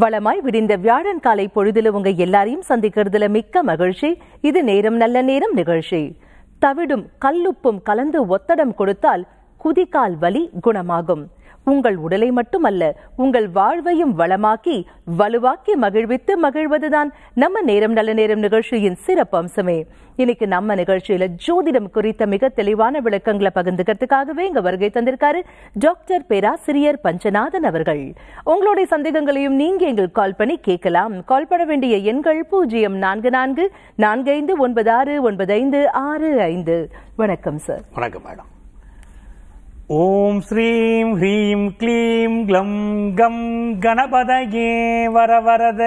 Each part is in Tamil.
வளமாய் விடிந்த வியாழன் காலை பொழுதுல உங்க எல்லாரையும் சந்திக்கிறதுல மிக்க மகிழ்ச்சி இது நேரம் நல்ல நேரம் நிகழ்ச்சி தவிடும் கல்லுப்பும் கலந்து ஒத்தடம் கொடுத்தால் குதிகால் வலி குணமாகும் உங்கள் உடலை மட்டுமல்ல உங்கள் வாழ்வையும் வளமாக்கி வலுவாக்கி மகிழ்வித்து மகிழ்வதுதான் நம்ம நேரம் நல்ல நேரம் நிகழ்ச்சியின் சிறப்பு அம்சமே இன்னைக்கு நம்ம நிகழ்ச்சியில ஜோதிடம் குறித்த மிக தெளிவான விளக்கங்களை பகிர்ந்துக்கிறதுக்காகவே இங்க வருகை தந்திருக்காரு டாக்டர் பேராசிரியர் பஞ்சநாதன் அவர்கள் உங்களுடைய சந்தேகங்களையும் நீங்க எங்களுக்கு கால் பண்ணி கேட்கலாம் கால் பண்ண வேண்டிய எண்கள் பூஜ்ஜியம் நான்கு நான்கு நான்கு ஐந்து ஒன்பது ஆறு ஒன்பது ஐந்து ஆறு ஐந்து வணக்கம் சார் வணக்கம் மேடம் ஓம் ஸ்ரீம் ஹ்ரீம் க்ளீம் க்ளம் கம் கணபதயே வரவரத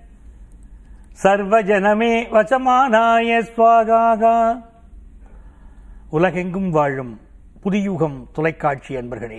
சர்வஜனமே வசமானாய ஸ்வாகாகா உலகெங்கும் வாழும் புதியுகம் தொலைக்காட்சி அன்பர்களே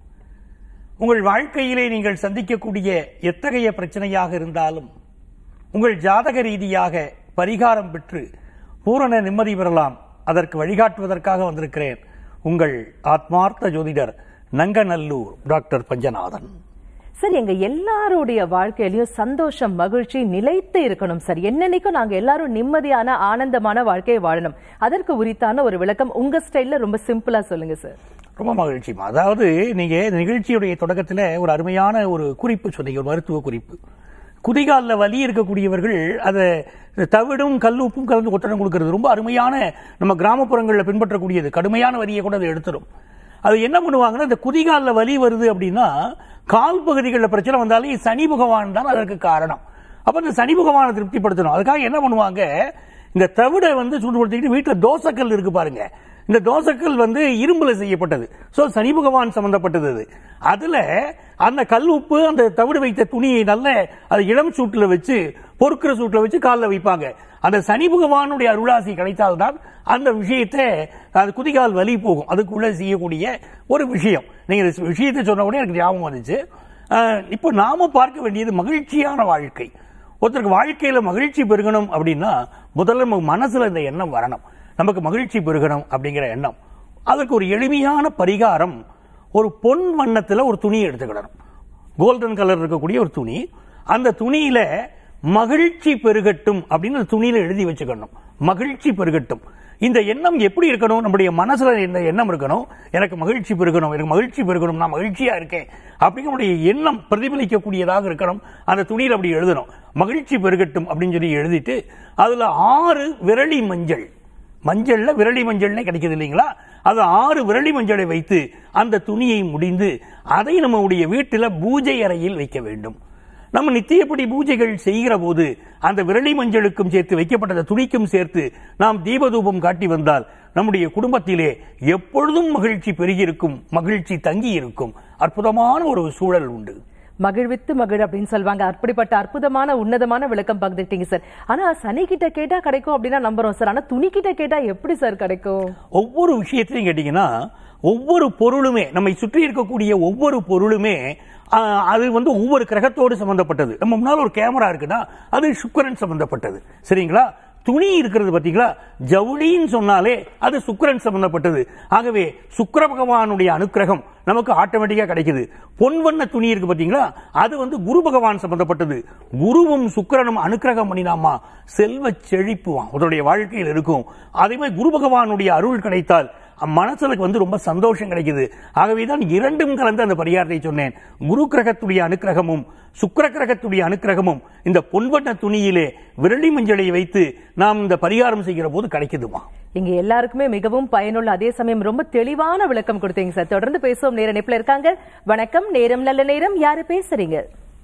உங்கள் வாழ்க்கையிலே நீங்கள் சந்திக்கக்கூடிய எத்தகைய பிரச்சனையாக இருந்தாலும் உங்கள் ஜாதக ரீதியாக பரிகாரம் பெற்று பூரண நிம்மதி பெறலாம் அதற்கு வழிகாட்டுவதற்காக வந்திருக்கிறேன் உங்கள் ஆத்மார்த்த ஜோதிடர் நங்கநல்லூர் டாக்டர் பஞ்சநாதன் சார் எங்க எல்லாருடைய வாழ்க்கையிலயும் சந்தோஷம் மகிழ்ச்சி நிலைத்து இருக்கணும் சார் என்னன்னைக்கும் நாங்க எல்லாரும் நிம்மதியான ஆனந்தமான வாழ்க்கையை வாழணும் அதற்கு உரித்தான ஒரு விளக்கம் உங்க ஸ்டைல்ல ரொம்ப சிம்பிளா சொல்லுங்க சார் ரொம்ப மகிழ்ச்சிமா அதாவது நீங்க இந்த நிகழ்ச்சியுடைய தொடக்கத்தில் ஒரு அருமையான ஒரு குறிப்பு சொன்னீங்க ஒரு மருத்துவ குறிப்பு குதிகாலில் வலி இருக்கக்கூடியவர்கள் அதை தவிடும் கல்லுப்பும் கலந்து ஒத்தடம் கொடுக்கிறது ரொம்ப அருமையான நம்ம கிராமப்புறங்களில் பின்பற்றக்கூடியது கடுமையான வலியை கூட அதை எடுத்துரும் அது என்ன பண்ணுவாங்கன்னா இந்த குதிகாலில் வலி வருது அப்படின்னா கால் பகுதிகளில் பிரச்சனை வந்தாலே சனி பகவான் தான் அதற்கு காரணம் அப்ப இந்த சனி பகவானை திருப்திப்படுத்தணும் அதுக்காக என்ன பண்ணுவாங்க இந்த தவிடை வந்து சூடுபடுத்திக்கிட்டு வீட்டில் தோசைக்கல் இருக்கு பாருங்க இந்த தோசைக்கல் வந்து இரும்புல செய்யப்பட்டது சோ சனி பகவான் சம்பந்தப்பட்டது அது அதுல அந்த கல் உப்பு அந்த தவிடு வைத்த துணியை நல்ல அது இளம் சூட்டுல வச்சு பொறுக்கிற சூட்டுல வச்சு காலில் வைப்பாங்க அந்த சனி பகவானுடைய அருளாசி கிடைத்தால்தான் அந்த விஷயத்தை அது குதிகால் வலி போகும் அதுக்குள்ள செய்யக்கூடிய ஒரு விஷயம் நீங்க இந்த விஷயத்தை சொன்ன உடனே எனக்கு ஞாபகம் வந்துச்சு அஹ், இப்போ நாம பார்க்க வேண்டியது மகிழ்ச்சியான வாழ்க்கை ஒருத்தருக்கு வாழ்க்கையில மகிழ்ச்சி பெருகணும் அப்படின்னா முதல்ல நம்ம மனசுல இந்த எண்ணம் வரணும் நமக்கு மகிழ்ச்சி பெருகணும் அப்படிங்கிற எண்ணம் அதற்கு ஒரு எளிமையான பரிகாரம் ஒரு பொன் வண்ணத்துல ஒரு துணியை எடுத்துக்கிடணும் கோல்டன் கலர் இருக்கக்கூடிய ஒரு துணி அந்த துணியில மகிழ்ச்சி பெருகட்டும் அப்படின்னு அந்த துணியில எழுதி வச்சுக்கணும் மகிழ்ச்சி பெருகட்டும் இந்த எண்ணம் எப்படி இருக்கணும் நம்முடைய மனசுல இந்த எண்ணம் இருக்கணும் எனக்கு மகிழ்ச்சி பெருகணும் எனக்கு மகிழ்ச்சி பெருகணும் நான் மகிழ்ச்சியா இருக்கேன் அப்படிங்கக்கூடிய எண்ணம் பிரதிபலிக்கக்கூடியதாக இருக்கணும் அந்த துணியில அப்படி எழுதணும் மகிழ்ச்சி பெருகட்டும் அப்படின்னு சொல்லி எழுதிட்டு அதுல ஆறு விரலி மஞ்சள் மஞ்சள்ல விரலி மஞ்சள்னே கிடைக்குது இல்லைங்களா அது ஆறு விரலி மஞ்சளை வைத்து அந்த துணியை முடிந்து அதை நம்முடைய வீட்டில் பூஜை அறையில் வைக்க வேண்டும் நம்ம நித்தியப்படி பூஜைகள் செய்கிற போது அந்த விரலி மஞ்சளுக்கும் சேர்த்து வைக்கப்பட்ட அந்த துணிக்கும் சேர்த்து நாம் தீபதூபம் காட்டி வந்தால் நம்முடைய குடும்பத்திலே எப்பொழுதும் மகிழ்ச்சி பெருகியிருக்கும் மகிழ்ச்சி தங்கி இருக்கும் அற்புதமான ஒரு சூழல் உண்டு மகிழ்வித்து மகிழ் அப்படின்னு சொல்லுவாங்க அப்படிப்பட்ட அற்புதமான உன்னதமான விளக்கம் பகிர்ந்துட்டீங்க சார் ஆனா சனி கிட்ட கேட்டா கிடைக்கும் அப்படின்னா நம்புறோம் சார் ஆனா துணி கிட்ட கேட்டா எப்படி சார் கிடைக்கும் ஒவ்வொரு விஷயத்திலையும் கேட்டீங்கன்னா ஒவ்வொரு பொருளுமே நம்மை சுற்றி இருக்கக்கூடிய ஒவ்வொரு பொருளுமே ஆ, அது வந்து ஒவ்வொரு கிரகத்தோடு சம்பந்தப்பட்டது நம்ம முன்னால் ஒரு கேமரா இருக்குன்னா அது சுக்கிரன் சம்பந்தப்பட்டது சரிங்களா துணி இருக்கிறது பாத்தீங்களா ஜவுளின்னு சொன்னாலே அது சுக்கிரன் சம்பந்தப்பட்டது ஆகவே சுக்கிர பகவானுடைய அனுக்கிரகம் நமக்கு ஆட்டோமேட்டிக்கா கிடைக்குது பொன் வண்ண துணி இருக்கு பாத்தீங்களா அது வந்து குரு பகவான் சம்பந்தப்பட்டது குருவும் சுக்கிரனும் அனுக்கிரகம் பண்ணினாமா செல்வ செழிப்புவான் அவருடைய வாழ்க்கையில் இருக்கும் அதே மாதிரி குரு பகவானுடைய அருள் கிடைத்தால் மனசுக்கு வந்து ரொம்ப சந்தோஷம் கிடைக்குது ஆகவே தான் இரண்டும் கலந்து அந்த பரிகாரத்தை சொன்னேன் குரு கிரகத்துடைய அனுக்கிரகமும் சுக்கிர கிரகத்துடைய அனுக்கிரகமும் இந்த பொன்வண்ண துணியிலே விரலி மஞ்சளை வைத்து நாம் இந்த பரிகாரம் செய்கிற போது கிடைக்குதுமா இங்க எல்லாருக்குமே மிகவும் பயனுள்ள அதே சமயம் ரொம்ப தெளிவான விளக்கம் கொடுத்தீங்க சார் தொடர்ந்து பேசுவோம் நேர நெப்ல இருக்காங்க வணக்கம் நேரம் நல்ல நேரம் யாரு பேசுறீங்க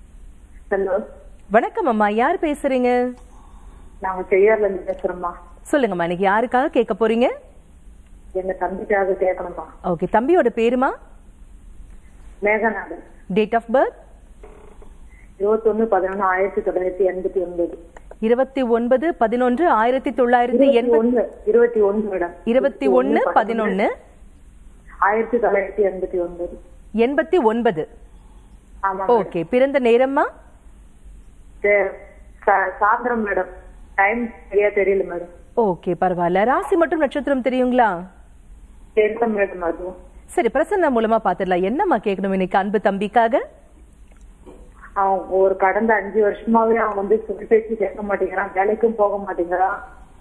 ஹலோ வணக்கம் அம்மா யார் பேசுறீங்க நாங்க செய்யார்ல இருந்து பேசுறோம்மா சொல்லுங்கம்மா இன்னைக்கு யாருக்காக கேட்க போறீங்க எங்க தம்பிக்காக கேட்கணும்மா ஓகே தம்பியோட பேருமா மேகநாதன் டேட் ஆஃப் பர்த் இருபத்தொன்னு பதினொன்னு ஆயிரத்தி தொள்ளாயிரத்தி எண்பத்தி ஒன்பது இருபத்தி ஒன்பது பதினொன்று ஆயிரத்தி தொள்ளாயிரத்தி இருபத்தி எண்பத்தி ஒண்ணு இருபத்தி ஒண்ணு மேடம் இருபத்தி ஒன்னு பதினொன்னு ஆயிரத்தி தொள்ளாயிரத்தி எண்பத்தி ஒன்பது எண்பத்தி ஒன்பது ஆமா ஓகே பிறந்த நேரமா சே- சா- சாயந்தரம் மேடம் டைம் சரியா தெரியல மேடம் ஓகே பரவாயில்ல ராசி மற்றும் நட்சத்திரம் தெரியுங்களா தெரியல மேடம் அதுவும் சரி பிரசன்ன மூலமா பாத்துடலாம் என்னம்மா கேட்கணும் இன்னைக்கு அன்பு தம்பிக்காக அவன் ஒரு கடந்த அஞ்சு வருஷமாவே அவன் வந்து சொல்லி பேச்சு கேட்க மாட்டேங்கிறான் வேலைக்கும் போக மாட்டேங்கிறான்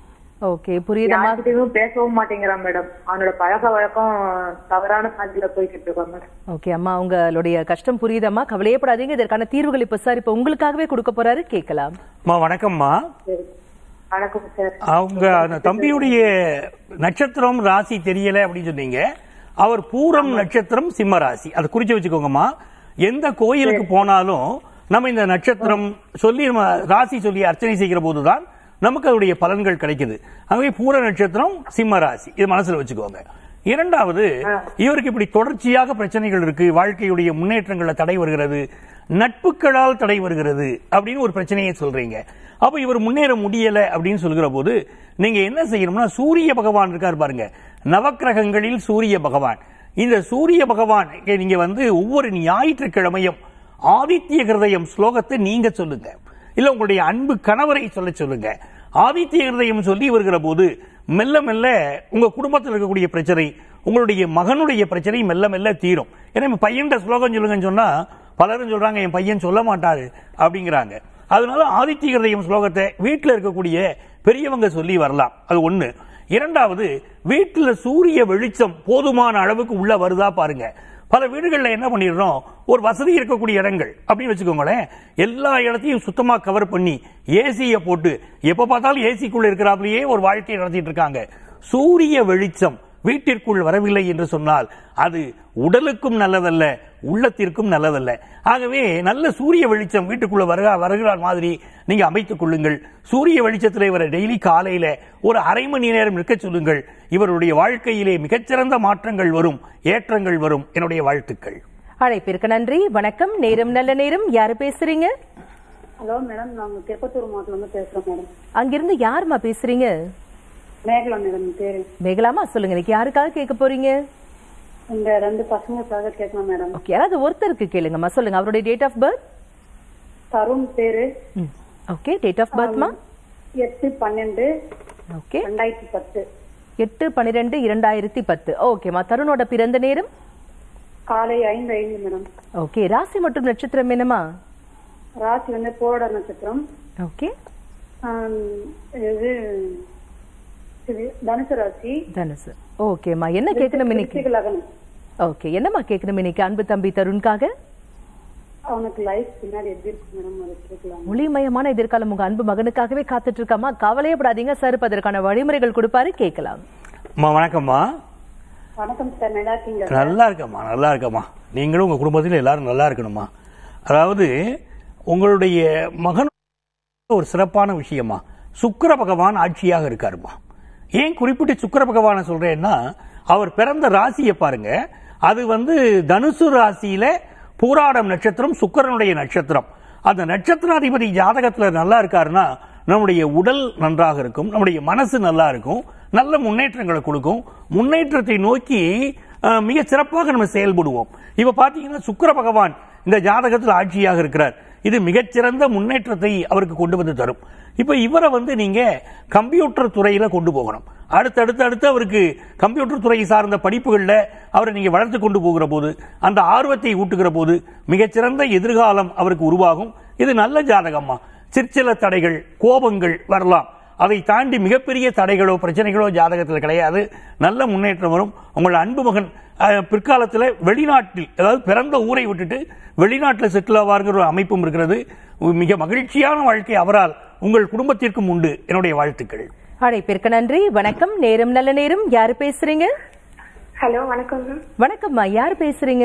ஓகே புரியுதம்மா யார்கிட்டயும் பேசவும் மாட்டேங்கிறான் மேடம் அவனோட பழக்க வழக்கம் தவறான பாதையில போய்கிட்டு இருக்கான் மேடம் ஓகே அம்மா உங்களுடைய கஷ்டம் புரியுதம்மா கவலையப்படாதீங்க இதற்கான தீர்வுகள் இப்ப சார் இப்ப உங்களுக்காகவே கொடுக்க போறாரு கேட்கலாம் அம்மா வணக்கம்மா சரி வணக்கம் சார் அவங்க அந்த தம்பியுடைய நட்சத்திரம் ராசி தெரியல அப்படின்னு சொன்னீங்க அவர் பூரம் நட்சத்திரம் சிம்ம ராசி அதை குறிச்சு வச்சுக்கோங்கம்மா எந்த கோயிலுக்கு போனாலும் நம்ம இந்த நட்சத்திரம் சொல்லி நம்ம ராசி சொல்லி அர்ச்சனை செய்கிற போதுதான் நமக்கு அதனுடைய பலன்கள் கிடைக்குது ஆகவே பூர நட்சத்திரம் சிம்ம ராசி இது மனசுல வச்சுக்கோங்க இரண்டாவது இவருக்கு இப்படி தொடர்ச்சியாக பிரச்சனைகள் இருக்கு வாழ்க்கையுடைய முன்னேற்றங்கள்ல தடை வருகிறது நட்புகளால் தடை வருகிறது அப்படின்னு ஒரு பிரச்சனையை சொல்றீங்க அப்ப இவர் முன்னேற முடியல அப்படின்னு சொல்கிற போது நீங்க என்ன செய்யணும்னா சூரிய பகவான் இருக்கார் பாருங்க நவக்கிரகங்களில் சூரிய பகவான் இந்த சூரிய பகவான் நீங்க வந்து ஒவ்வொரு ஞாயிற்றுக்கிழமையும் ஆதித்ய கிருதயம் ஸ்லோகத்தை நீங்க சொல்லுங்க இல்ல உங்களுடைய அன்பு கணவரை சொல்ல சொல்லுங்க ஆதித்ய கிருதயம் சொல்லி வருகிற போது மெல்ல மெல்ல உங்க குடும்பத்தில் இருக்கக்கூடிய பிரச்சனை உங்களுடைய மகனுடைய பிரச்சனை மெல்ல மெல்ல தீரும் ஏன்னா இப்ப பையன்கிட்ட ஸ்லோகம் சொல்லுங்கன்னு சொன்னா பலரும் சொல்றாங்க என் பையன் சொல்ல மாட்டாரு அப்படிங்கிறாங்க அதனால ஆதித்ய கிருதயம் ஸ்லோகத்தை வீட்டில் இருக்கக்கூடிய பெரியவங்க சொல்லி வரலாம் அது ஒண்ணு இரண்டாவது வீட்டுல சூரிய வெளிச்சம் போதுமான அளவுக்கு உள்ள வருதா பாருங்க பல வீடுகளில் என்ன பண்ணிடுறோம் ஒரு வசதி இருக்கக்கூடிய இடங்கள் அப்படின்னு வச்சுக்கோங்களேன் எல்லா இடத்தையும் சுத்தமா கவர் பண்ணி ஏசியை போட்டு எப்ப பார்த்தாலும் ஏசிக்குள்ள இருக்கிறாப்லயே ஒரு வாழ்க்கையை நடத்திட்டு இருக்காங்க சூரிய வெளிச்சம் வீட்டிற்குள் வரவில்லை என்று சொன்னால் அது உடலுக்கும் நல்லதல்ல உள்ளத்திற்கும் நல்லதல்ல ஆகவே நல்ல சூரிய வெளிச்சம் வீட்டுக்குள்ள வருக வருகிற மாதிரி நீங்க அமைத்துக் கொள்ளுங்கள் சூரிய வெளிச்சத்தில் இவரை டெய்லி காலையில ஒரு அரை மணி நேரம் நிற்க சொல்லுங்கள் இவருடைய வாழ்க்கையிலே மிகச்சிறந்த மாற்றங்கள் வரும் ஏற்றங்கள் வரும் என்னுடைய வாழ்த்துக்கள் அழைப்பிற்கு நன்றி வணக்கம் நேரம் நல்ல நேரம் யாரு பேசுறீங்க ஹலோ மேடம் நாங்க திருப்பத்தூர் மாவட்டத்துல இருந்து பேசுறோம் மேடம் அங்கிருந்து யாருமா பேசுறீங்க மேகலா மேடம் பேரு மேகலாமா சொல்லுங்க இன்னைக்கு யாருக்காக கேட்க போறீங்க இந்த ரெண்டு பசங்களுக்காக கேட்கலாம் மேடம் ஓகே யாராவது ஒருத்தருக்கு கேளுங்கம்மா சொல்லுங்க அவருடைய டேட் ஆஃப் பர்த் தருண் பேரு ஓகே டேட் ஆஃப் பர்த்மா எட்டு பன்னெண்டு ஓகே ரெண்டாயிரத்தி பத்து எட்டு பன்னிரெண்டு இரண்டாயிரத்தி பத்து ஓகேம்மா தருணோட பிறந்த நேரம் காலை ஐந்து ஐந்து மேடம் ஓகே ராசி மற்றும் நட்சத்திரம் என்னமா ராசி வந்து போட நட்சத்திரம் ஓகே ஆம், இது இது தனுசு ராசி தனுசு ஓகேம்மா என்ன கேட்கணும் இன்னைக்கு விருச்சிக லக்னம் ஓகே என்னம்மா கேட்கணும் இன்னைக்கு அன்பு தம்பி தருண்காக அவனுக்கு லைஃப் பின்னாடி எப்படி இருக்கு மேடம் அதை கேட்கலாம் ஒளிமயமான எதிர்காலம் உங்க அன்பு மகனுக்காகவே காத்துட்டு இருக்காமா கவலையப்படாதீங்க சார் இப்ப அதற்கான வழிமுறைகள் கொடுப்பாரு கேட்கலாம் அம்மா வணக்கம்மா வணக்கம் சார் நல்லா இருக்கீங்களா நல்லா இருக்கம்மா நல்லா இருக்கம்மா நீங்களும் உங்க குடும்பத்தில் எல்லாரும் நல்லா இருக்கணுமா அதாவது உங்களுடைய மகன் ஒரு சிறப்பான விஷயமா சுக்கிர பகவான் ஆட்சியாக இருக்காருமா ஏன் குறிப்பிட்டு சுக்கிர பகவானை சொல்றேன்னா அவர் பிறந்த ராசியை பாருங்க அது வந்து தனுசு ராசியில பூராடம் நட்சத்திரம் சுக்கிரனுடைய நட்சத்திரம் அந்த நட்சத்திராதிபதி ஜாதகத்துல நல்லா இருக்காருன்னா நம்முடைய உடல் நன்றாக இருக்கும் நம்முடைய மனசு நல்லா இருக்கும் நல்ல முன்னேற்றங்களை கொடுக்கும் முன்னேற்றத்தை நோக்கி அஹ், மிக சிறப்பாக நம்ம செயல்படுவோம் இப்ப பாத்தீங்கன்னா சுக்கிர பகவான் இந்த ஜாதகத்தில் ஆட்சியாக இருக்கிறார் இது மிகச்சிறந்த முன்னேற்றத்தை அவருக்கு கொண்டு வந்து தரும் இப்ப இவரை வந்து நீங்க கம்ப்யூட்டர் துறையில கொண்டு போகணும் அடுத்தடுத்து அடுத்து அவருக்கு கம்ப்யூட்டர் துறை சார்ந்த படிப்புகள்ல அவரை நீங்க வளர்த்து கொண்டு போகிற போது அந்த ஆர்வத்தை ஊட்டுகிற போது மிகச்சிறந்த எதிர்காலம் அவருக்கு உருவாகும் இது நல்ல ஜாதகம்மா சிற்சில தடைகள் கோபங்கள் வரலாம் அதை தாண்டி மிகப்பெரிய தடைகளோ பிரச்சனைகளோ ஜாதகத்தில் கிடையாது நல்ல முன்னேற்றம் வரும் உங்கள் அன்பு மகன் அஹ், பிற்காலத்தில் வெளிநாட்டில் அதாவது பிறந்த ஊரை விட்டுட்டு வெளிநாட்டில் செட்டில் ஆவார்கிற ஒரு அமைப்பும் இருக்கிறது மிக மகிழ்ச்சியான வாழ்க்கை அவரால் உங்கள் குடும்பத்திற்கும் உண்டு என்னுடைய வாழ்த்துக்கள் அழைப்பிற்கு நன்றி வணக்கம் நேரம் நல்ல நேரம் யாரு பேசுறீங்க ஹலோ வணக்கம் வணக்கம்மா யார் பேசுறீங்க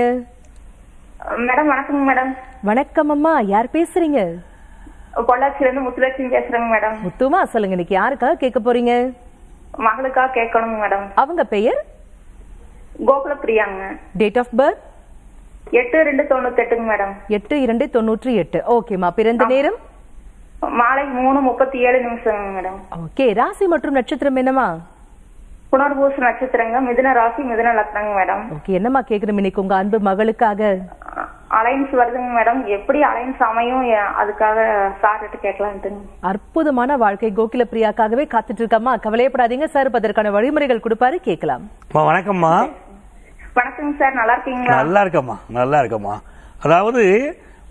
மேடம் வணக்கம் மேடம் வணக்கம் அம்மா யார் பேசுறீங்க பொள்ளாச்சில இருந்து முத்துலட்சுமி பேசுறேங்க மேடம் முத்துமா சொல்லுங்க இன்னைக்கு யாருக்காக கேட்க போறீங்க மகளுக்காக கேட்கணுங்க மேடம் அவங்க பெயர் கோகுல பிரியாங்க டேட் ஆஃப் பர்த் எட்டு ரெண்டு தொண்ணூத்தி எட்டுங்க மேடம் எட்டு இரண்டு தொண்ணூற்றி எட்டு ஓகேம்மா பிறந்த நேரம் மாலை மூணு முப்பத்தி ஏழு நிமிஷங்க மேடம் ஓகே ராசி மற்றும் நட்சத்திரம் என்னமா புனர்பூச நட்சத்திரங்க மிதுன ராசி மிதுன லக்னங்க மேடம் ஓகே என்னம்மா கேட்கணும் இன்னைக்கு உங்க அன்பு மகளுக்காக அலைன்ஸ் வருதுங்க மேடம் எப்படி அலைன்ஸ் அமையும் எ- அதுக்காக சார்ட்டு கேட்கலான்ட்டுங்க அற்புதமான வாழ்க்கை கோகில பிரியாக்காகவே காத்துட்டு இருக்கம்மா கவலையப்படாதீங்க சார் இப்ப அதற்கான வழிமுறைகள் கொடுப்பாரு கேட்கலாம் அம்மா, வணக்கம்மா வணக்கங்க சார் நல்லா இருக்கீங்களா நல்லா இருக்கம்மா நல்லா இருக்கம்மா அதாவது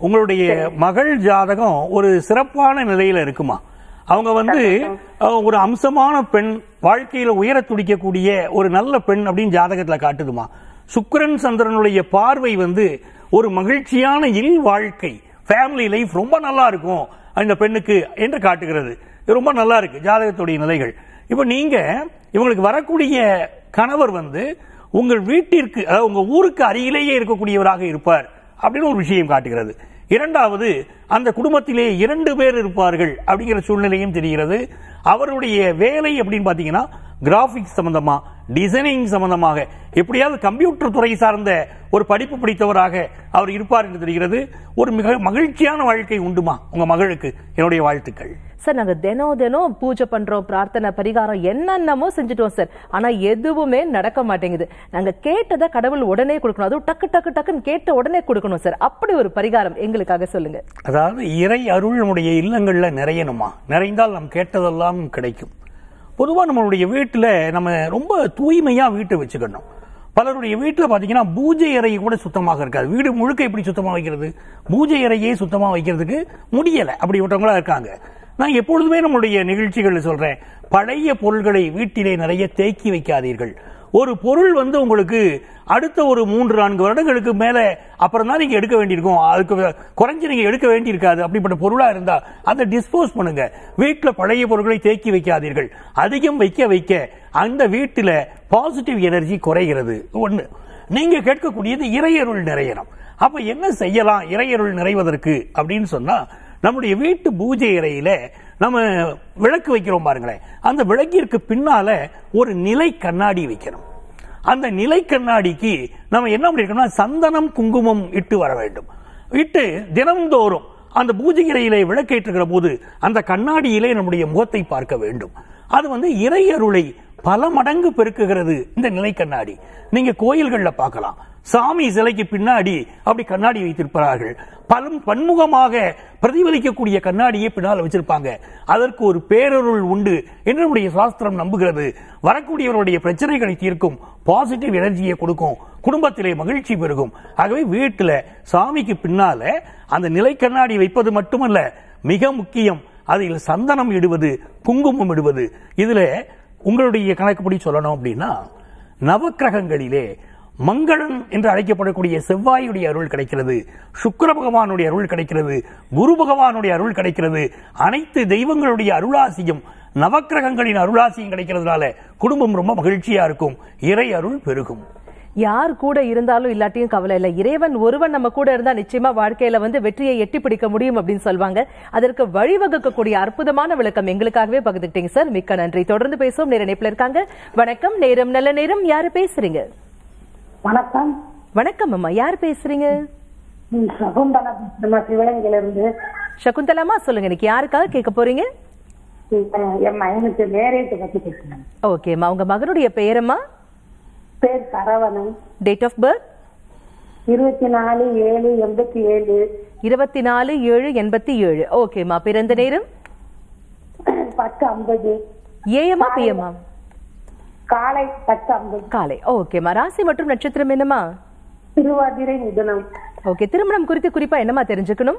உங்களுடைய மகள் ஜாதகம் ஒரு சிறப்பான நிலையில இருக்குமா அவங்க வந்து அஹ், ஒரு அம்சமான பெண் வாழ்க்கையில உயர துடிக்கக்கூடிய ஒரு நல்ல பெண் அப்படின்னு ஜாதகத்துல காட்டுதுமா சுக்கிரன் சந்திரனுடைய பார்வை வந்து ஒரு மகிழ்ச்சியான இல் வாழ்க்கை ஃபேமிலி லைஃப் ரொம்ப நல்லா இருக்கும் அந்த பெண்ணுக்கு என்று காட்டுகிறது இது ரொம்ப நல்லா இருக்கு ஜாதகத்துடைய நிலைகள் இப்போ நீங்க இவங்களுக்கு வரக்கூடிய கணவர் வந்து உங்கள் வீட்டிற்கு அதாவது உங்க ஊருக்கு அருகிலேயே இருக்கக்கூடியவராக இருப்பார் அப்படின்னு ஒரு விஷயம் காட்டுகிறது இரண்டாவது அந்த குடும்பத்திலே இரண்டு பேர் இருப்பார்கள் அப்படிங்கிற சூழ்நிலையும் தெரிகிறது அவருடைய வேலை அப்படின்னு பாத்தீங்கன்னா கிராபிக்ஸ் சம்பந்தமா டிசைனிங் சம்பந்தமாக எப்படியாவது கம்ப்யூட்டர் துறை சார்ந்த ஒரு படிப்பு படித்தவராக அவர் இருப்பார் என்று தெரிகிறது ஒரு மிக மகிழ்ச்சியான வாழ்க்கை உண்டுமா உங்க மகளுக்கு என்னுடைய வாழ்த்துக்கள் சார் நாங்க தினம் தினம் பூஜை பண்றோம் பிரார்த்தனை பரிகாரம் என்னென்னமோ செஞ்சுட்டோம் சார் ஆனா எதுவுமே நடக்க மாட்டேங்குது நாங்க கேட்டதை கடவுள் உடனே கொடுக்கணும் அதுவும் டக்கு டக்கு டக்குன்னு கேட்ட உடனே கொடுக்கணும் சார் அப்படி ஒரு பரிகாரம் எங்களுக்காக சொல்லுங்க அதாவது இறை அருள் நம்முடைய இல்லங்கள்ல நிறையணுமா நிறைந்தால் நாம் கேட்டதெல்லாம் கிடைக்கும் பொதுவா நம்மளுடைய வீட்டுல நம்ம ரொம்ப தூய்மையா வீட்டை வச்சுக்கணும் பலருடைய வீட்டுல பாத்தீங்கன்னா பூஜை அறை கூட சுத்தமாக இருக்காது வீடு முழுக்க எப்படி சுத்தமா வைக்கிறது பூஜை அறையே சுத்தமா வைக்கிறதுக்கு முடியல அப்படிப்பட்டவங்களா இருக்காங்க நான் எப்பொழுதுமே நம்மளுடைய நிகழ்ச்சிகள் சொல்றேன் பழைய பொருள்களை வீட்டிலே நிறைய தேக்கி வைக்காதீர்கள் ஒரு பொருள் வந்து உங்களுக்கு அடுத்த ஒரு மூன்று நான்கு வருடங்களுக்கு மேல அப்புறம் தான் நீங்க எடுக்க வேண்டியிருக்கும் அதுக்கு குறைஞ்சு நீங்க எடுக்க வேண்டியிருக்காது அப்படிப்பட்ட பொருளா இருந்தா அதை டிஸ்போஸ் பண்ணுங்க வீட்டுல பழைய பொருட்களை தேக்கி வைக்காதீர்கள் அதிகம் வைக்க வைக்க அந்த வீட்டுல பாசிட்டிவ் எனர்ஜி குறைகிறது ஒண்ணு நீங்க கேட்கக்கூடியது இறையருள் நிறையணும் அப்ப என்ன செய்யலாம் இறையருள் நிறைவதற்கு அப்படின்னு சொன்னா நம்முடைய வீட்டு பூஜை அறையில நம்ம விளக்கு வைக்கிறோம் பாருங்களேன் அந்த விளக்கிற்கு பின்னால ஒரு நிலை கண்ணாடி வைக்கணும் அந்த நிலை கண்ணாடிக்கு நம்ம என்ன பண்ணிருக்கோம்னா சந்தனம் குங்குமம் இட்டு வர வேண்டும் இட்டு தினம்தோறும் அந்த பூஜை இறையிலே விளக்கேற்றுகிற போது அந்த கண்ணாடியிலே நம்முடைய முகத்தை பார்க்க வேண்டும் அது வந்து இறையருளை பல மடங்கு பெருக்குகிறது இந்த நிலை கண்ணாடி நீங்க கோயில்கள்ல பார்க்கலாம் சாமி சிலைக்கு பின்னாடி அப்படி கண்ணாடி வைத்திருப்பார்கள் பலம் பன்முகமாக பிரதிபலிக்கக்கூடிய கண்ணாடியை பின்னால் வச்சிருப்பாங்க அதற்கு ஒரு பேரருள் உண்டு என்று நம்முடைய சாஸ்திரம் நம்புகிறது வரக்கூடியவருடைய பிரச்சனைகளை தீர்க்கும் பாசிட்டிவ் எனர்ஜியை கொடுக்கும் குடும்பத்திலே மகிழ்ச்சி பெருகும் ஆகவே வீட்டுல சாமிக்கு பின்னால அந்த நிலை கண்ணாடி வைப்பது மட்டுமல்ல மிக முக்கியம் அதில் சந்தனம் இடுவது குங்குமம் இடுவது இதுல உங்களுடைய கணக்குப்படி சொல்லணும் அப்படின்னா நவக்கிரகங்களிலே மங்களன் என்று அழைக்கப்படக்கூடிய செவ்வாயுடைய அருள் கிடைக்கிறது சுக்கிர பகவானுடைய அருள் கிடைக்கிறது குரு பகவானுடைய அருள் கிடைக்கிறது அனைத்து தெய்வங்களுடைய அருளாசியும் நவக்கிரகங்களின் அருளாசியும் கிடைக்கிறதுனால குடும்பம் ரொம்ப மகிழ்ச்சியா இருக்கும் இறை அருள் பெருகும் யார் கூட இருந்தாலும் இல்லாட்டியும் கவலை இல்லை இறைவன் ஒருவன் நம்ம கூட இருந்தா நிச்சயமா வாழ்க்கையில வந்து வெற்றியை எட்டி பிடிக்க முடியும் அப்படின்னு சொல்வாங்க அதற்கு வழிவகுக்கக்கூடிய அற்புதமான விளக்கம் எங்களுக்காகவே பகிர்ந்துக்கிட்டீங்க சார் மிக்க நன்றி தொடர்ந்து பேசுவோம் நேர இணைப்புல இருக்காங்க வணக்கம் நேரம் நல்ல நேரம் யாரு பேசுறீங்க வணக்கம் வணக்கம் அம்மா யார் பேசுறீங்க ம், சகுந்தலா நம்ம சிவகங்கையில இருந்து சகுந்தலாமா சொல்லுங்க இன்னைக்கு யாருக்காக கேட்க போறீங்க அஹ், என் மகனுக்கு மேரேஜ் பத்தி கேட்கணும் ஓகேம்மா உங்க மகனுடைய பெயரம்மா பேர் சரவணன் டேட் ஆஃப் பர்த் இருபத்தி நாலு ஏழு எண்பத்தி ஏழு இருபத்தி நாலு ஏழு எண்பத்தி ஏழு ஓகேம்மா பிறந்த நேரம் பத்து ஐம்பது ஏஎம்மா பிஎம்மா காலை பத்து ஐம்பது காலை ஓகேம்மா ராசி மற்றும் நட்சத்திரம் என்னம்மா திருவாதிரை மிதுனம் ஓகே திருமணம் குறித்து குறிப்பா என்னம்மா தெரிஞ்சுக்கணும்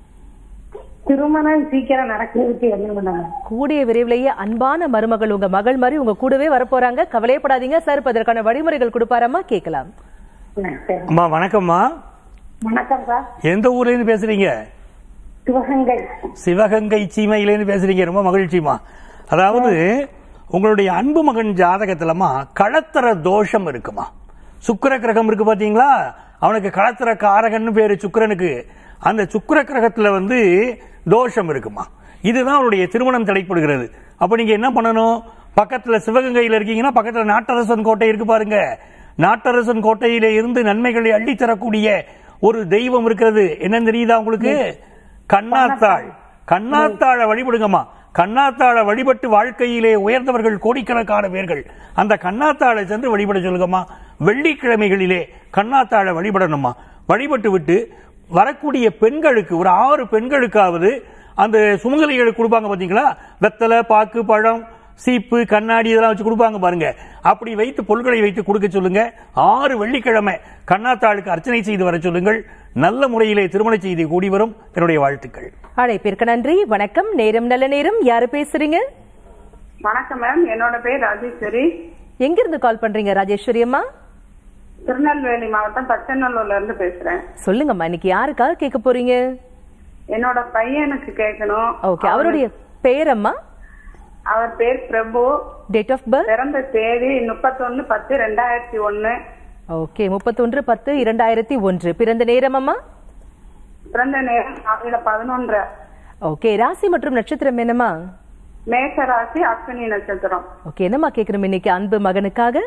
திருமணம் சீக்கிரம் நடக்கிறதுக்கு என்ன பண்ணணும் கூடிய விரைவிலேயே அன்பான மருமகள் உங்க மகள் மாதிரி உங்க கூடவே வரப்போறாங்க கவலையப்படாதீங்க சார் இப்ப அதற்கான வழிமுறைகள் கொடுப்பாரம்மா கேட்கலாம் ம், சரி. அம்மா வணக்கம்மா வணக்கம் சார் எந்த ஊர்ல இருந்து பேசுறீங்க சிவகங்கை சிவகங்கை சீமையிலேருந்து பேசுறீங்க ரொம்ப மகிழ்ச்சிமா அதாவது உங்களுடைய அன்பு மகன் ஜாதகத்துலமா களத்திர தோஷம் இருக்குமா சுக்கிர கிரகம் இருக்கு பாத்தீங்களா அவனுக்கு களத்திர காரகன்னு பேரு சுக்கிரனுக்கு அந்த சுக்கிர கிரகத்துல வந்து தோஷம் இருக்குமா இதுதான் அவருடைய திருமணம் தடைப்படுகிறது அப்ப நீங்க என்ன பண்ணணும் பக்கத்துல சிவகங்கையில இருக்கீங்கன்னா பக்கத்துல நாட்டரசன் கோட்டை இருக்கு பாருங்க நாட்டரசன் கோட்டையில இருந்து நன்மைகளை அள்ளி தரக்கூடிய ஒரு தெய்வம் இருக்கிறது என்னன்னு தெரியுதா உங்களுக்கு கண்ணாத்தாள் கண்ணாத்தாழ வழிபடுங்கம்மா கண்ணாத்தாழ வழிபட்டு வாழ்க்கையிலே உயர்ந்தவர்கள் கோடிக்கணக்கான பேர்கள் அந்த கண்ணாத்தாழை சென்று வழிபட சொல்லுங்கம்மா வெள்ளிக்கிழமைகளிலே கண்ணாத்தாழ வழிபடணுமா வழிபட்டு விட்டு வரக்கூடிய பெண்களுக்கு ஒரு ஆறு பெண்களுக்காவது அந்த சுமங்கலிகளுக்கு கொடுப்பாங்க பாத்தீங்களா வெத்தலை பாக்கு பழம் சீப்பு கண்ணாடி இதெல்லாம் வச்சு கொடுப்பாங்க பாருங்க அப்படி வைத்து பொருட்களை வைத்து கொடுக்க சொல்லுங்க ஆறு வெள்ளிக்கிழமை கண்ணாத்தாளுக்கு அர்ச்சனை செய்து வர சொல்லுங்கள் நல்ல முறையிலே திருமண செய்தி கூடி வரும் என்னுடைய வாழ்த்துக்கள் அழைப்பிற்கு நன்றி வணக்கம் நேரம் நல்ல நேரம் யாரு பேசுறீங்க வணக்கம் மேம் என்னோட பேர் ராஜேஸ்வரி எங்கிருந்து கால் பண்றீங்க ராஜேஸ்வரி அம்மா திருநெல்வேலி மாவட்டம் பச்சநல்லூர்ல இருந்து பேசுறேன் சொல்லுங்கம்மா இன்னைக்கு யாருக்காக கேட்க போறீங்க என்னோட பையனுக்கு கேட்கணும் ஓகே அவருடைய பெயர் அம்மா அவர் பேர் பிரபு டேட் ஆஃப் பர்த் பிறந்த தேதி முப்பத்தொன்னு பத்து ரெண்டாயிரத்தி ஒன்னு ஓகே முப்பத்தொன்று பத்து இரண்டாயிரத்தி ஒன்று பிறந்த நேரம் அம்மா பிறந்த நேரம் காலையில பதினொன்றரை ஓகே ராசி மற்றும் நட்சத்திரம் என்னம்மா மேஷ ராசி அஸ்வினி நட்சத்திரம் ஓகே என்னம்மா கேட்கணும் இன்னைக்கு அன்பு மகனுக்காக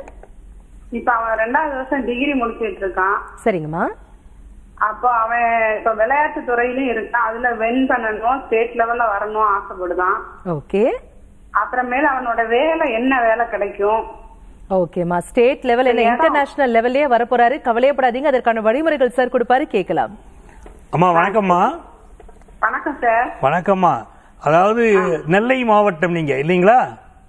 இப்ப அவன் ரெண்டாவது வருஷம் டிகிரி முடிச்சிட்டு இருக்கான் சரிங்கம்மா அப்போ அவன் இப்ப விளையாட்டு துறையிலும் இருக்கான் அதுல வின் பண்ணணும் ஸ்டேட் லெவல்ல வரணும் ஆசைப்படுதான் ஓகே அப்புறமேல அவனோட வேலை என்ன வேலை கிடைக்கும் ஓகேம்மா ஸ்டேட் லெவல் என்ன இன்டர்நேஷனல் லெவல்லயே வரப்போறாரு கவலையப்படாதீங்க அதற்கான வழிமுறைகள் சார் கொடுப்பாரு கேட்கலாம் அம்மா வணக்கம்மா வணக்கம் சார் வணக்கம்மா அதாவது நெல்லை மாவட்டம் நீங்க இல்லைங்களா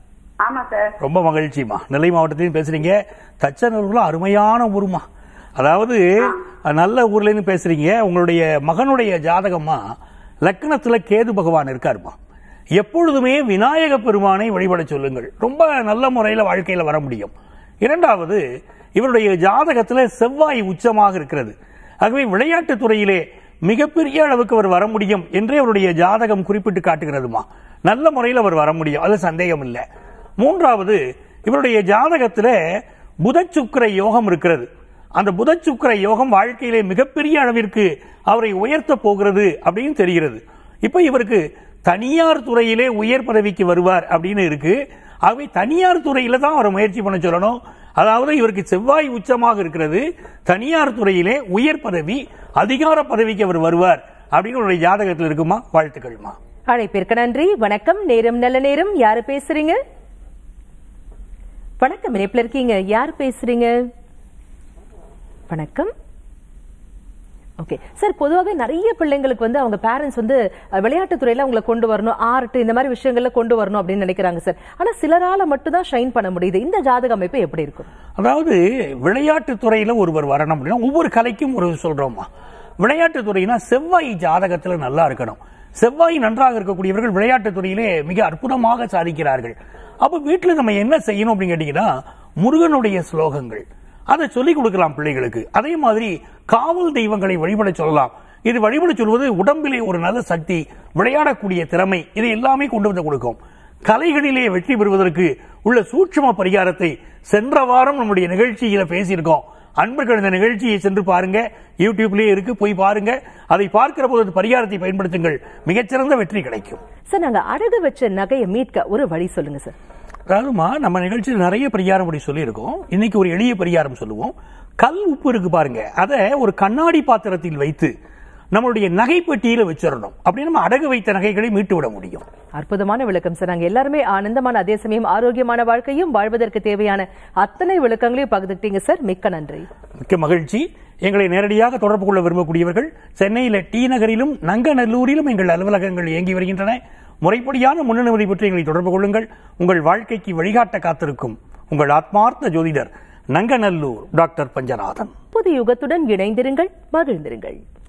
ஆமா சார் ரொம்ப மகிழ்ச்சிமா நெல்லை மாவட்டத்திலையும் பேசுறீங்க தச்சனூர்ல அருமையான ஊருமா அதாவது நல்ல ஊர்ல இருந்து பேசுறீங்க உங்களுடைய மகனுடைய ஜாதகமா லக்னத்துல கேது பகவான் இருக்காருமா எப்பொழுதுமே விநாயக பெருமானை வழிபட சொல்லுங்கள் ரொம்ப நல்ல முறையில வாழ்க்கையில வர முடியும் இரண்டாவது இவருடைய ஜாதகத்துல செவ்வாய் உச்சமாக இருக்கிறது ஆகவே விளையாட்டுத் துறையிலே மிகப்பெரிய அளவுக்கு அவர் வர முடியும் என்றே அவருடைய ஜாதகம் குறிப்பிட்டு காட்டுகிறதுமா நல்ல முறையில் அவர் வர முடியும் அது சந்தேகம் இல்லை மூன்றாவது இவருடைய ஜாதகத்துல புதச்சுக்கர யோகம் இருக்கிறது அந்த புதச்சுக்கர யோகம் வாழ்க்கையிலே மிகப்பெரிய அளவிற்கு அவரை உயர்த்த போகிறது அப்படின்னு தெரிகிறது இப்ப இவருக்கு தனியார் துறையிலே உயர் பதவிக்கு வருவார் அப்படின்னு இருக்கு ஆகவே தனியார் துறையில தான் அவரை முயற்சி பண்ண சொல்லணும் அதாவது இவருக்கு செவ்வாய் உச்சமாக இருக்கிறது தனியார் துறையிலே உயர் பதவி அதிகார பதவிக்கு அவர் வருவார் அப்படின்னு ஒரு ஜாதகத்தில் இருக்குமா வாழ்த்துக்கள்மா அழைப்பிற்கு நன்றி வணக்கம் நேரம் நல்ல நேரம் யாரு பேசுறீங்க வணக்கம் இணைப்புல இருக்கீங்க யார் பேசுறீங்க வணக்கம் ஓகே சார் பொதுவாகவே நிறைய பிள்ளைங்களுக்கு வந்து அவங்க பேரண்ட்ஸ் வந்து அஹ், விளையாட்டுத் துறையில அவங்களை கொண்டு வரணும் ஆர்ட் இந்த மாதிரி விஷயங்கள்ல கொண்டு வரணும் அப்படின்னு நினைக்கிறாங்க சார் ஆனா சிலரால மட்டும் தான் ஷைன் பண்ண முடியுது இந்த ஜாதக அமைப்பு எப்படி இருக்கும் அதாவது விளையாட்டு துறையில ஒருவர் வரணும் அப்படின்னா ஒவ்வொரு கலைக்கும் ஒரு சொல்றோமா விளையாட்டு துறையினா செவ்வாய் ஜாதகத்துல நல்லா இருக்கணும் செவ்வாய் நன்றாக இருக்கக்கூடியவர்கள் விளையாட்டு துறையிலே மிக அற்புதமாக சாதிக்கிறார்கள் அப்ப வீட்டுல நம்ம என்ன செய்யணும் அப்படின்னு கேட்டீங்கன்னா முருகனுடைய ஸ்லோகங்கள் அதை சொல்லிக் கொடுக்கலாம் பிள்ளைகளுக்கு அதே மாதிரி காவல் தெய்வங்களை வழிபட சொல்லலாம் இது வழிபட சொல்வது உடம்பிலே ஒரு நல்ல சக்தி விளையாடக்கூடிய திறமை இது எல்லாமே கொண்டு வந்து கொடுக்கும் கலைகளிலே வெற்றி பெறுவதற்கு உள்ள சூட்சும பரிகாரத்தை சென்ற வாரம் நம்முடைய நிகழ்ச்சியில பேசியிருக்கோம் அன்பர்கள் இந்த நிகழ்ச்சியை சென்று பாருங்க யூடியூப்லயே இருக்கு போய் பாருங்க அதை பார்க்கிற போது அந்த பரிகாரத்தை பயன்படுத்துங்கள் மிகச்சிறந்த வெற்றி கிடைக்கும் சார் நாங்க அடகு வச்ச நகையை மீட்க ஒரு வழி சொல்லுங்க சார் அதாவதுமா நம்ம நிகழ்ச்சியில் நிறைய பரிகாரம் அப்படி சொல்லியிருக்கோம் இன்னைக்கு ஒரு எளிய பரிகாரம் சொல்லுவோம் கல் உப்பு இருக்கு பாருங்க அதை ஒரு கண்ணாடி பாத்திரத்தில் வைத்து நம்மளுடைய நகைப்பெட்டியில வச்சிடணும் அப்படி நம்ம அடகு வைத்த நகைகளை மீட்டு விட முடியும் அற்புதமான விளக்கம் சார் நாங்க எல்லாருமே ஆனந்தமான அதே சமயம் ஆரோக்கியமான வாழ்க்கையும் வாழ்வதற்கு தேவையான அத்தனை விளக்கங்களையும் பகிர்ந்துக்கிட்டீங்க சார் மிக்க நன்றி மிக்க மகிழ்ச்சி எங்களை நேரடியாக தொடர்பு கொள்ள விரும்பக்கூடியவர்கள் சென்னையில டி நகரிலும் நங்கநல்லூரிலும் எங்கள் அலுவலகங்கள் இயங்கி வருகின்றன முறைப்படியான முன்னனுமதி பற்றி எங்களை தொடர்பு கொள்ளுங்கள் உங்கள் வாழ்க்கைக்கு வழிகாட்ட காத்திருக்கும் உங்கள் ஆத்மார்த்த ஜோதிடர் நங்கநல்லூர் டாக்டர் பஞ்சநாதன் புது யுகத்துடன் இணைந்திருங்கள் மகிழ்ந்திருங்கள்